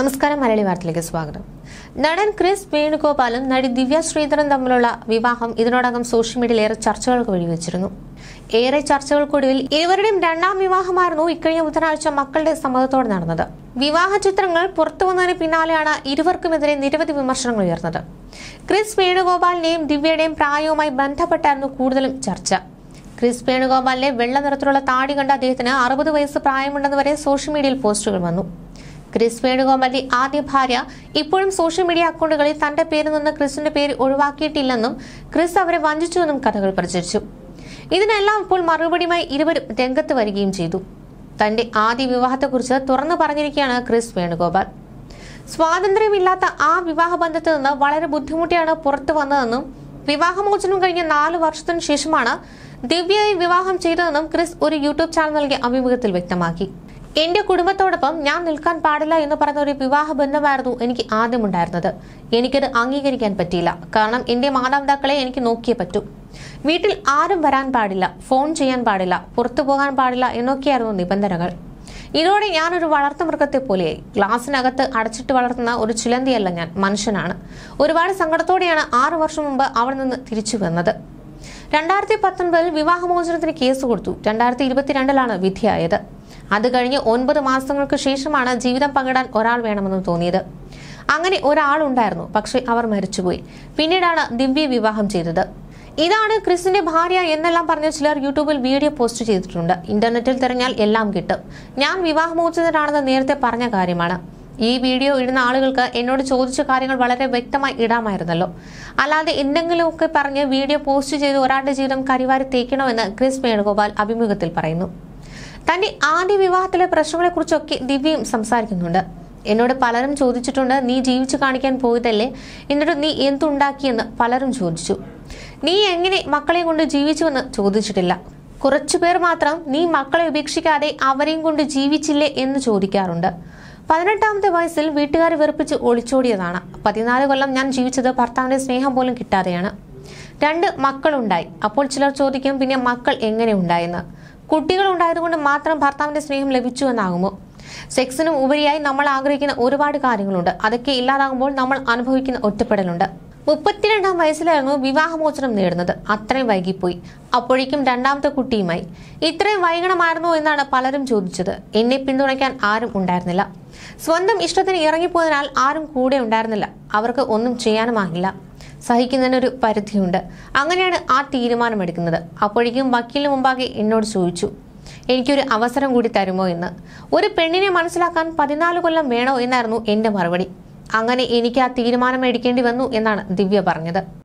നമസ്കാരം മലയാളി വാർത്തയിലേക്ക് സ്വാഗതം നടൻ ക്രിസ് വേണുഗോപാലും നടി ദിവ്യ ശ്രീധരൻ തമ്മിലുള്ള വിവാഹം ഇതിനോടകം സോഷ്യൽ മീഡിയയിൽ ഏറെ ചർച്ചകൾക്ക് വഴിവെച്ചിരുന്നു ഏറെ ചർച്ചകൾക്കൊടുവിൽ ഇരുവരുടെയും രണ്ടാം വിവാഹമായിരുന്നു ഇക്കഴിഞ്ഞ ബുധനാഴ്ച മക്കളുടെ സമ്മതത്തോടെ നടന്നത് വിവാഹ ചിത്രങ്ങൾ പുറത്തു വന്നതിന് പിന്നാലെയാണ് ഇരുവർക്കുമെതിരെ നിരവധി വിമർശനങ്ങൾ ഉയർന്നത് ക്രിസ് വേണുഗോപാലിന്റെയും ദിവ്യയുടെയും പ്രായവുമായി ബന്ധപ്പെട്ടായിരുന്നു കൂടുതലും ചർച്ച ക്രിസ് വേണുഗോപാലിന്റെ വെള്ള നിറത്തിലുള്ള താടി കണ്ട അദ്ദേഹത്തിന് അറുപത് വയസ്സ് പ്രായമുണ്ടെന്ന് വരെ സോഷ്യൽ മീഡിയയിൽ പോസ്റ്റുകൾ വന്നു ക്രിസ് വേണുഗോപാലിന്റെ ആദ്യ ഭാര്യ ഇപ്പോഴും സോഷ്യൽ മീഡിയ അക്കൗണ്ടുകളിൽ തന്റെ പേരിൽ നിന്ന് ക്രിസിന്റെ പേര് ഒഴിവാക്കിയിട്ടില്ലെന്നും ക്രിസ് അവരെ വഞ്ചിച്ചുവെന്നും കഥകൾ പ്രചരിച്ചു ഇതിനെല്ലാം ഇപ്പോൾ മറുപടിയുമായി ഇരുവരും രംഗത്ത് വരികയും ചെയ്തു തന്റെ ആദ്യ വിവാഹത്തെക്കുറിച്ച് തുറന്നു പറഞ്ഞിരിക്കുകയാണ് ക്രിസ് വേണുഗോപാൽ സ്വാതന്ത്ര്യമില്ലാത്ത ആ വിവാഹ ബന്ധത്തിൽ നിന്ന് വളരെ ബുദ്ധിമുട്ടിയാണ് പുറത്തു വന്നതെന്നും വിവാഹമോചനം കഴിഞ്ഞ നാല് വർഷത്തിനു ശേഷമാണ് ദിവ്യയെ വിവാഹം ചെയ്തതെന്നും ക്രിസ് ഒരു യൂട്യൂബ് ചാനൽ നൽകിയ അഭിമുഖത്തിൽ വ്യക്തമാക്കി എന്റെ കുടുംബത്തോടൊപ്പം ഞാൻ നിൽക്കാൻ പാടില്ല എന്ന് പറഞ്ഞ ഒരു വിവാഹ ബന്ധമായിരുന്നു എനിക്ക് ആദ്യമുണ്ടായിരുന്നത് എനിക്കത് അംഗീകരിക്കാൻ പറ്റിയില്ല കാരണം എന്റെ മാതാപിതാക്കളെ എനിക്ക് നോക്കിയേ പറ്റൂ വീട്ടിൽ ആരും വരാൻ പാടില്ല ഫോൺ ചെയ്യാൻ പാടില്ല പുറത്തു പോകാൻ പാടില്ല എന്നൊക്കെയായിരുന്നു നിബന്ധനകൾ ഇതോടെ ഞാനൊരു വളർത്തു മൃഗത്തെ പോലെയായി ഗ്ലാസിനകത്ത് അടച്ചിട്ട് വളർത്തുന്ന ഒരു ചിലന്തിയല്ല ഞാൻ മനുഷ്യനാണ് ഒരുപാട് സങ്കടത്തോടെയാണ് ആറു വർഷം മുമ്പ് അവിടെ നിന്ന് തിരിച്ചു വന്നത് രണ്ടായിരത്തി പത്തൊൻപതിൽ വിവാഹമോചനത്തിന് കേസ് കൊടുത്തു രണ്ടായിരത്തി ഇരുപത്തിരണ്ടിലാണ് വിധിയായത് അത് കഴിഞ്ഞ് ഒൻപത് മാസങ്ങൾക്ക് ശേഷമാണ് ജീവിതം പങ്കിടാൻ ഒരാൾ വേണമെന്ന് തോന്നിയത് അങ്ങനെ ഒരാളുണ്ടായിരുന്നു പക്ഷേ അവർ മരിച്ചുപോയി പിന്നീടാണ് ദിവ്യ വിവാഹം ചെയ്തത് ഇതാണ് ക്രിസിന്റെ ഭാര്യ എന്നെല്ലാം പറഞ്ഞ ചിലർ യൂട്യൂബിൽ വീഡിയോ പോസ്റ്റ് ചെയ്തിട്ടുണ്ട് ഇന്റർനെറ്റിൽ തിരഞ്ഞാൽ എല്ലാം കിട്ടും ഞാൻ വിവാഹമോചിതനാണെന്ന് നേരത്തെ പറഞ്ഞ കാര്യമാണ് ഈ വീഡിയോ ഇടുന്ന ആളുകൾക്ക് എന്നോട് ചോദിച്ച കാര്യങ്ങൾ വളരെ വ്യക്തമായി ഇടാമായിരുന്നല്ലോ അല്ലാതെ എന്തെങ്കിലുമൊക്കെ പറഞ്ഞ് വീഡിയോ പോസ്റ്റ് ചെയ്ത് ഒരാളുടെ ജീവിതം കരിവാരി തേക്കണമെന്ന് ക്രിസ് വേണുഗോപാൽ അഭിമുഖത്തിൽ പറയുന്നു തന്റെ ആദ്യ വിവാഹത്തിലെ പ്രശ്നങ്ങളെക്കുറിച്ചൊക്കെ ദിവ്യയും സംസാരിക്കുന്നുണ്ട് എന്നോട് പലരും ചോദിച്ചിട്ടുണ്ട് നീ ജീവിച്ചു കാണിക്കാൻ പോയതല്ലേ എന്നിട്ട് നീ എന്തുണ്ടാക്കിയെന്ന് പലരും ചോദിച്ചു നീ എങ്ങനെ മക്കളെ കൊണ്ട് ജീവിച്ചുവെന്ന് ചോദിച്ചിട്ടില്ല കുറച്ചുപേർ മാത്രം നീ മക്കളെ ഉപേക്ഷിക്കാതെ അവരെയും കൊണ്ട് ജീവിച്ചില്ലേ എന്ന് ചോദിക്കാറുണ്ട് പതിനെട്ടാമത്തെ വയസ്സിൽ വീട്ടുകാരെ വെറുപ്പിച്ച് ഒളിച്ചോടിയതാണ് പതിനാല് കൊല്ലം ഞാൻ ജീവിച്ചത് ഭർത്താവിന്റെ സ്നേഹം പോലും കിട്ടാതെയാണ് രണ്ട് മക്കളുണ്ടായി അപ്പോൾ ചിലർ ചോദിക്കും പിന്നെ മക്കൾ എങ്ങനെ ഉണ്ടായെന്ന് കുട്ടികൾ ഉണ്ടായതുകൊണ്ട് മാത്രം ഭർത്താവിന്റെ സ്നേഹം ലഭിച്ചു എന്നാകുമോ സെക്സിനും ഉപരിയായി നമ്മൾ ആഗ്രഹിക്കുന്ന ഒരുപാട് കാര്യങ്ങളുണ്ട് അതൊക്കെ ഇല്ലാതാകുമ്പോൾ നമ്മൾ അനുഭവിക്കുന്ന ഒറ്റപ്പെടലുണ്ട് മുപ്പത്തിരണ്ടാം വയസ്സിലായിരുന്നു വിവാഹമോചനം നേടുന്നത് അത്രയും വൈകിപ്പോയി അപ്പോഴേക്കും രണ്ടാമത്തെ കുട്ടിയുമായി ഇത്രയും വൈകണമായിരുന്നോ എന്നാണ് പലരും ചോദിച്ചത് എന്നെ പിന്തുണയ്ക്കാൻ ആരും ഉണ്ടായിരുന്നില്ല സ്വന്തം ഇഷ്ടത്തിന് ഇറങ്ങിപ്പോയതിനാൽ ആരും കൂടെ ഉണ്ടായിരുന്നില്ല അവർക്ക് ഒന്നും ചെയ്യാനുമാകില്ല സഹിക്കുന്നതിനൊരു പരിധിയുണ്ട് അങ്ങനെയാണ് ആ തീരുമാനമെടുക്കുന്നത് അപ്പോഴേക്കും വക്കീലിന് മുമ്പാകെ എന്നോട് ചോദിച്ചു എനിക്കൊരു അവസരം കൂടി തരുമോ എന്ന് ഒരു പെണ്ണിനെ മനസ്സിലാക്കാൻ പതിനാല് കൊല്ലം വേണോ എന്നായിരുന്നു എന്റെ മറുപടി അങ്ങനെ എനിക്ക് ആ തീരുമാനം എടുക്കേണ്ടി വന്നു എന്നാണ് ദിവ്യ പറഞ്ഞത്